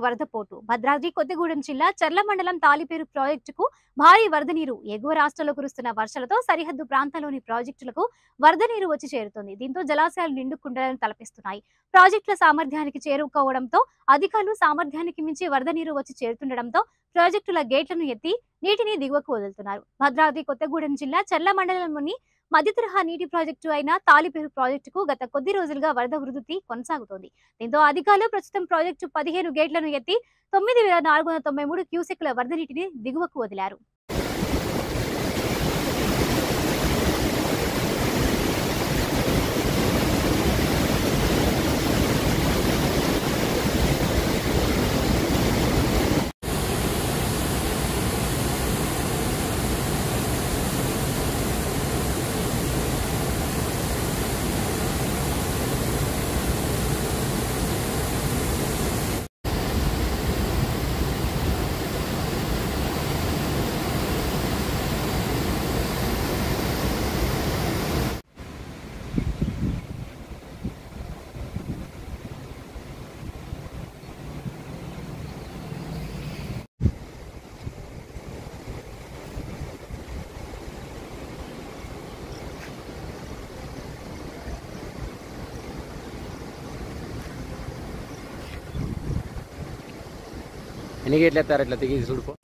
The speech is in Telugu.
వరద పోటు భద్రాద్రి కొత్తగూడెం జిల్లా చర్ల మండలం తాలిపేరు ప్రాజెక్టుకు భారీ వరద నీరు ఎగువ రాష్ట్రంలో కురుస్తున్న వర్షాలతో సరిహద్దు ప్రాంతాల్లోని ప్రాజెక్టులకు వరద నీరు వచ్చి చేరుతుంది దీంతో జలాశయాలు నిండు కుండలను తలపిస్తున్నాయి ప్రాజెక్టుల సామర్థ్యానికి చేరుకోవడంతో అధికారులు సామర్థ్యానికి మించి వరద నీరు వచ్చి చేరుతుండటంతో ప్రాజెక్టుల గేట్లను ఎత్తి నీటిని దిగువకు వదులుతున్నారు భద్రాద్రి కొత్తగూడెం జిల్లా చర్ల మండలంలోని మధ్య తరహా నీటి ప్రాజెక్టు అయిన తాలిపేరు ప్రాజెక్టుకు గత కొద్ది రోజులుగా వరద వృద్ధి కొనసాగుతోంది దీంతో అధికారులు ప్రస్తుతం ప్రాజెక్టు పదిహేను గేట్లను ఎత్తి తొమ్మిది వేల నాలుగు వందల తొంభై మూడు క్యూసెక్ల వరద నీటిని దిగువకు వదిలారు ఎన్ని గేట్లు ఎత్తారు ఇట్లా దిగి చూడుకో